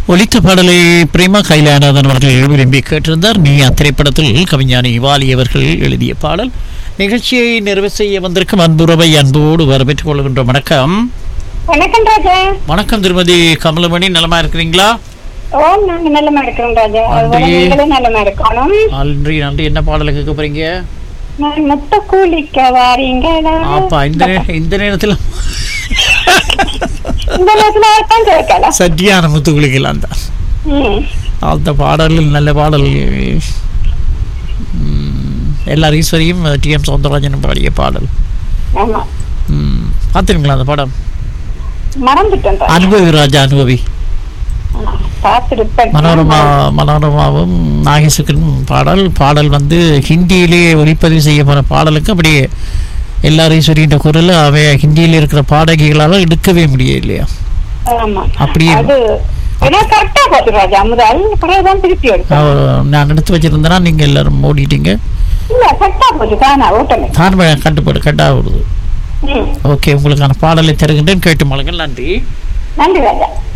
ஒலித்த பாடலை பிரேமா கைலாநாதன் அவர்கள் விரும்பி கேட்டிருந்தார் நீ திரைப்படத்தில் கவிஞானி வாலி அவர்கள் எழுதிய பாடல் நிகழ்ச்சியை நிறைவு செய்ய வந்திருக்கும் அன்புறவை அன்போடு வரவேற்றுக் கொள்கின்ற வணக்கம் வணக்கம் ராஜா வணக்கம் திருமதி கமலமணி நலமா இருக்கிறீங்களா ஓம் நாங்க நல்லமா இருக்கிறோம் ராஜா நன்றி. அதுபோல நீங்களும் நல்லமா இருக்கணும் நன்றி நன்றி என்ன பாடலை கேட்க போறீங்க நான் மொத்த கூலிக்க வாரீங்களா அப்பா இந்த நே- இந்த நேரத்தில் இந்த நேரத்துல தான் கேட்கலாம் சட்டியான முத்துக்குளிக்கலாம் தான் ம். அந்த பாடலில் நல்ல பாடல் ம், எல்லார் ஈஸ்வரியும் டி எம் சௌந்தரராஜனும் பாடிய பாடல் ஆமா ம், பார்த்திருங்களா அந்த படம் மறந்துட்டேன் ராஜா. அனுபவி ராஜா அனுபவி ஆ, பார்த்திருப்பேன் மனோரமா மனோரமாவும் நாகேசுக்கும் பாடல் பாடல் வந்து ஹிந்தியிலே ஒளிப்பதிவு செய்யப்பட்ட பாடலுக்கு அப்படியே எல்லார் ஈஸ்வரின்ற குரல் அவை ஹிந்தியில் இருக்கிற பாடகிகளால் எடுக்கவே முடியும் இல்லையா ஆமா அப்படியே அது ஏன்னா கரெக்டா போச்சு ராஜா முதல் பிறகுதான் திருப்பி எடுத்தேன் அவ- நான் எடுத்து வச்சிருந்தேன்னா நீங்கள் எல்லாரும் ஓடிட்டீங்க இல்ல கரெக்டா போச்சு தானா ஓட்டமே தான் கட்டுப்பாடு கட்டாக விடுது ம். ஓகே உங்களுக்கான பாடலை தருகின்றேன் கேட்டு மலங்கள் நன்றி நன்றி ராஜா